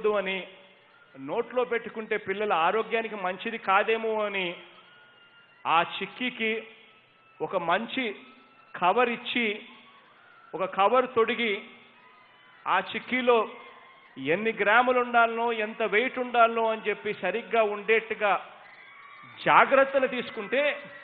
పెట్టుకోవద్దు అని నోట్లో పెట్టుకుంటే పిల్లల ఆరోగ్యానికి మంచిది కాదేమో అని ఆ చిక్కీకి ఒక మంచి కవర్ ఇచ్చి ఒక కవర్ తొడిగి ఆ చిక్కీలో ఎన్ని గ్రాములు ఉండాలనో ఎంత వెయిట్ ఉండాలనో అని చెప్పి సరిగ్గా ఉండేట్టుగా జాగ్రత్తలు తీసుకుంటే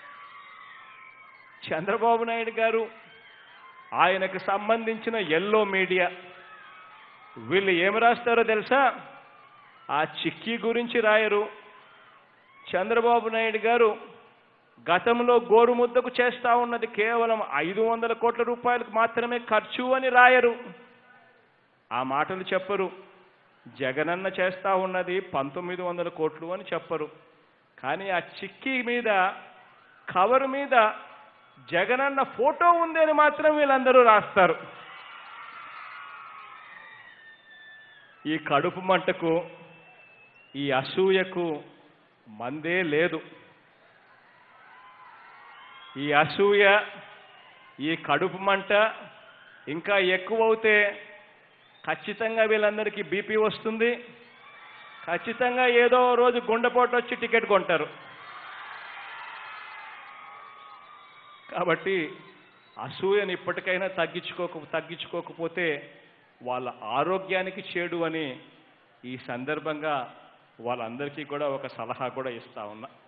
చంద్రబాబు నాయుడు గారు ఆయనకు సంబంధించిన ఎల్లో మీడియా వీళ్ళు ఏమి రాస్తారో తెలుసా ఆ చిక్కీ గురించి రాయరు చంద్రబాబు నాయుడు గారు గతంలో గోరుముద్దకు చేస్తా ఉన్నది కేవలం ఐదు వందల కోట్ల రూపాయలకు మాత్రమే ఖర్చు అని రాయరు ఆ మాటలు చెప్పరు జగనన్న చేస్తా ఉన్నది పంతొమ్మిది వందల కోట్లు అని చెప్పరు కానీ ఆ చిక్కీ మీద కవర్ మీద జగనన్న ఫోటో ఉంది అని మాత్రం వీళ్ళందరూ రాస్తారు ఈ కడుపు మంటకు ఈ అసూయకు మందే లేదు ఈ అసూయ ఈ కడుపు మంట ఇంకా ఎక్కువ అవుతే ఖచ్చితంగా వీళ్ళందరికీ బీపీ వస్తుంది ఖచ్చితంగా ఏదో రోజు గుండెపోటు వచ్చి టికెట్ కొంటారు కాబట్టి అసూయను ఇప్పటికైనా తగ్గించుకోక తగ్గించుకోకపోతే వాళ్ళ ఆరోగ్యానికి చేడు అని ఈ సందర్భంగా వాళ్ళందరికీ కూడా ఒక సలహా కూడా ఇస్తా ఉన్నా